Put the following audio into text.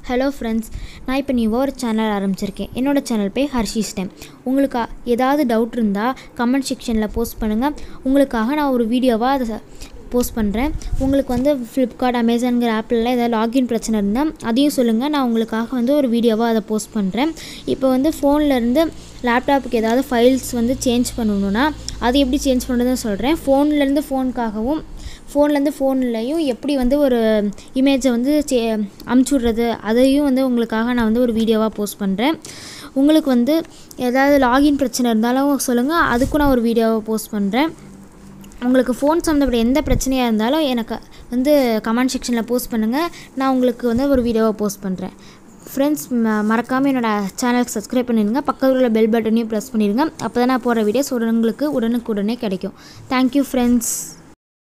hello friends நான் இப்போ நியூவாக ஒரு சேனல் ஆரம்பிச்சிருக்கேன் என்னோட சேனல் பேர் ஹர்ஷிஸ் டைம் உங்களுக்கு ஏதாவது டவுட் இருந்தால் கமெண்ட் செக்ஷனில் போஸ்ட் பண்ணுங்கள் உங்களுக்காக நான் ஒரு வீடியோவாக அதை போஸ்ட் பண்ணுறேன் உங்களுக்கு வந்து ஃப்ளிப்கார்ட் அமேசான்கிற ஆப்லலாம் ஏதாவது லாகின் பிரச்சனை இருந்தால் அதையும் சொல்லுங்கள் நான் உங்களுக்காக வந்து ஒரு வீடியோவாக அதை போஸ்ட் பண்ணுறேன் இப்போ வந்து ஃபோன்லேருந்து லேப்டாப்புக்கு ஏதாவது ஃபைல்ஸ் வந்து சேஞ்ச் பண்ணணுன்னா அது எப்படி சேஞ்ச் பண்ணுறதுன்னு சொல்கிறேன் ஃபோன்லேருந்து ஃபோனுக்காகவும் ஃபோன்லேருந்து ஃபோன்லேயும் எப்படி வந்து ஒரு இமேஜை வந்து சே அமுச்சு விட்றது அதையும் வந்து உங்களுக்காக நான் வந்து ஒரு வீடியோவாக போஸ்ட் பண்ணுறேன் உங்களுக்கு வந்து ஏதாவது லாகின் பிரச்சனை இருந்தாலும் சொல்லுங்கள் அதுக்கும் நான் ஒரு வீடியோவை போஸ்ட் பண்ணுறேன் உங்களுக்கு ஃபோன் சம்மந்தப்பட்ட எந்த பிரச்சனையாக இருந்தாலும் எனக்கு வந்து கமெண்ட் செக்ஷனில் போஸ்ட் பண்ணுங்கள் நான் உங்களுக்கு வந்து ஒரு வீடியோவை போஸ்ட் பண்ணுறேன் ஃப்ரெண்ட்ஸ் ம மறக்காமல் என்னோடய சேனலுக்கு சப்ஸ்கிரைப் பண்ணிடுங்க பக்கத்தில் உள்ள பெல் பட்டனையும் ப்ரெஸ் பண்ணிடுங்க அப்போ தான் நான் போடுற வீடியோஸ் உங்களுக்கு உடனுக்குடனே கிடைக்கும் தேங்க்யூ ஃப்ரெண்ட்ஸ்